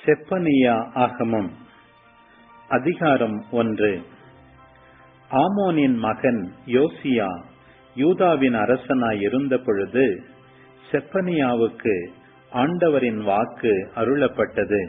செப்பனியா ஆகமம் அதிகாரம் ஒன்று ஆமோனின் மகன் யோசியா யூதாவின் அரசனாய் இருந்த பொழுது செப்பனியாவுக்கு ஆண்டவரின் வாக்கு அருளப்பட்டது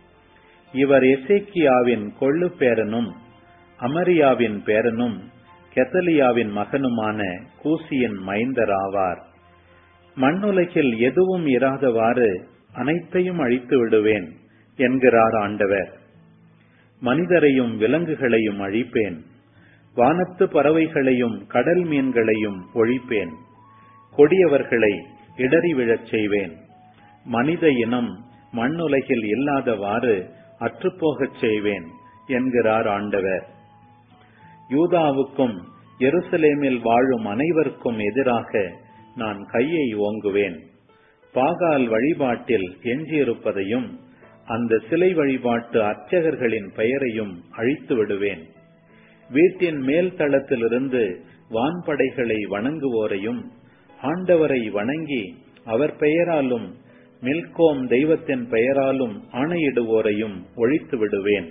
இவர் எசேக்கியாவின் கொள்ளு பேரனும் அமரியாவின் பேரனும் கெத்தலியாவின் மகனுமான கூசியின் மைந்தராவார் மண்ணுலகில் எதுவும் இராதவாறு அனைத்தையும் அழித்து விடுவேன் என்கிறார் ஆண்டவர் மனிதரையும் விலங்குகளையும் அழிப்பேன் வானத்து பறவைகளையும் கடல் மீன்களையும் ஒழிப்பேன் கொடியவர்களை இடறி விழச் செய்வேன் மனித இனம் மண்ணுலகில் இல்லாதவாறு அற்றுப்போகச் செய்வேன் என்கிறார் ஆண்டவர் யூதாவுக்கும் எருசலேமில் வாழும் அனைவருக்கும் எதிராக நான் கையை ஓங்குவேன் பாகால் வழிபாட்டில் எஞ்சியிருப்பதையும் அந்த சிலை வழிபாட்டு அர்ச்சகர்களின் பெயரையும் அழித்து விடுவேன் வீட்டின் மேல் தளத்திலிருந்து வான்படைகளை வணங்குவோரையும் ஆண்டவரை வணங்கி அவர் பெயராலும் மில்கோம் தெய்வத்தின் பெயராலும் ஆணையிடுவோரையும் ஒழித்து விடுவேன்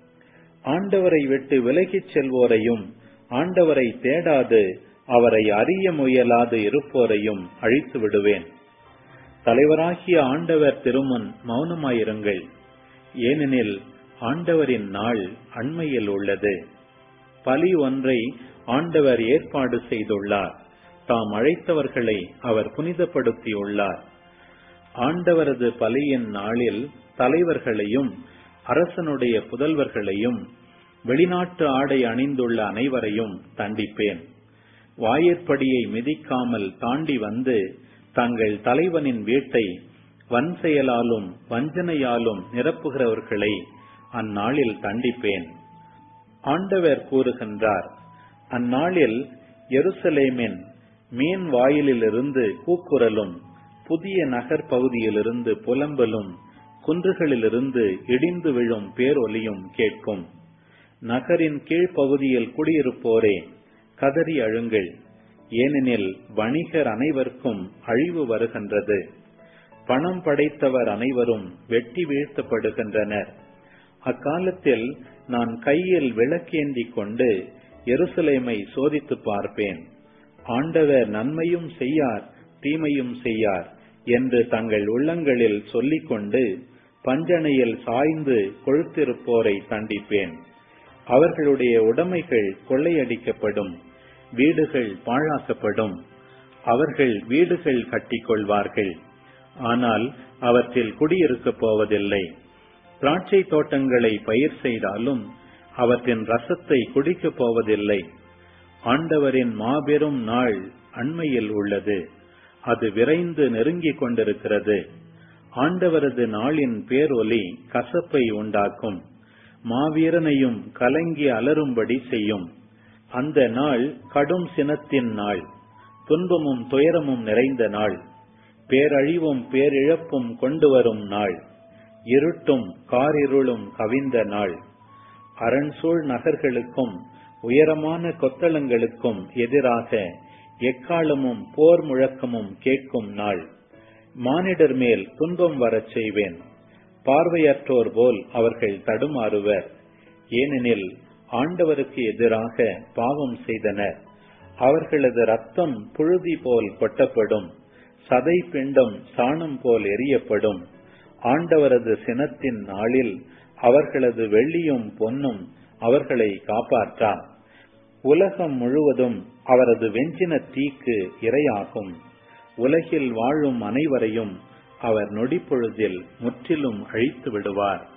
ஆண்டவரை விட்டு விலகிச் செல்வோரையும் ஆண்டவரை தேடாது அவரை அறிய முயலாது இருப்போரையும் அழித்து விடுவேன் தலைவராகிய ஆண்டவர் திருமுன் மௌனமாயிருங்கள் ஏனெனில் ஆண்டவரின் நாள் அண்மையில் உள்ளது பலி ஒன்றை ஆண்டவர் ஏற்பாடு செய்துள்ளார் தாம் அழைத்தவர்களை அவர் புனிதப்படுத்தியுள்ளார் ஆண்டவரது பலியின் நாளில் தலைவர்களையும் அரசனுடைய புதல்வர்களையும் வெளிநாட்டு ஆடை அணிந்துள்ள அனைவரையும் தண்டிப்பேன் வாயிற்படியை மிதிக்காமல் தாண்டி வந்து தங்கள் தலைவனின் வீட்டை வன் செயலாலும் வஞ்சனையாலும் நிரப்புகிறவர்களை அந்நாளில் தண்டிப்பேன் ஆண்டவர் கூறுகின்றார் அந்நாளில் எருசலேமின் மீன் வாயிலிலிருந்து கூக்குரலும் புதிய நகர் பகுதியிலிருந்து புலம்பலும் குன்றுகளிலிருந்து இடிந்து விழும் பேரொலியும் கேட்கும் நகரின் கீழ்ப்பகுதியில் குடியிருப்போரே கதறி அழுங்கள் ஏனெனில் வணிகர் அனைவருக்கும் அழிவு வருகின்றது பணம் படைத்தவர் அனைவரும் வெட்டி வீழ்த்தப்படுகின்றனர் அக்காலத்தில் நான் கையில் விளக்கேந்தி கொண்டு எருசலேமை சோதித்து பார்ப்பேன் ஆண்டவர் நன்மையும் செய்யார் தீமையும் செய்யார் என்று தங்கள் உள்ளங்களில் சொல்லிக்கொண்டு பஞ்சனையில் சாய்ந்து கொழுத்திருப்போரை தண்டிப்பேன் அவர்களுடைய உடைமைகள் கொள்ளையடிக்கப்படும் வீடுகள் பாழாக்கப்படும் அவர்கள் வீடுகள் கட்டிக்கொள்வார்கள் ஆனால் அவற்றில் குடியிருக்கப் போவதில்லை திராட்சை தோட்டங்களை பயிர் செய்தாலும் அவற்றின் ரசத்தை குடிக்கப் போவதில்லை ஆண்டவரின் மாபெரும் நாள் அண்மையில் உள்ளது அது விரைந்து நெருங்கிக் கொண்டிருக்கிறது ஆண்டவரது நாளின் பேரொலி கசப்பை உண்டாக்கும் மாவீரனையும் கலங்கி அலரும்படி செய்யும் அந்த நாள் கடும் சினத்தின் நாள் துன்பமும் துயரமும் நிறைந்த நாள் பேரழிவும் பேரிழப்பும் கொண்டு வரும் நாள் இருட்டும் காரிருளும் கவிந்த நாள் அரண்சூழ் நகர்களுக்கும் உயரமான கொத்தளங்களுக்கும் எதிராக எக்காலமும் போர் முழக்கமும் கேட்கும் நாள் மானிடர் மேல் துன்பம் வரச் செய்வேன் பார்வையற்றோர் போல் அவர்கள் தடுமாறுவர் ஏனெனில் ஆண்டவருக்கு எதிராக பாவம் செய்தனர் அவர்களது ரத்தம் புழுதி போல் கொட்டப்படும் சதை பிண்டம் சாணம் போல் எரியப்படும் ஆண்டவரது சினத்தின் நாளில் அவர்களது வெள்ளியும் பொன்னும் அவர்களை காப்பாற்றா உலகம் முழுவதும் அவரது வெஞ்சின தீக்கு இரையாகும் உலகில் வாழும் அனைவரையும் அவர் நொடிப்பொழுதில் முற்றிலும் அழித்து விடுவார்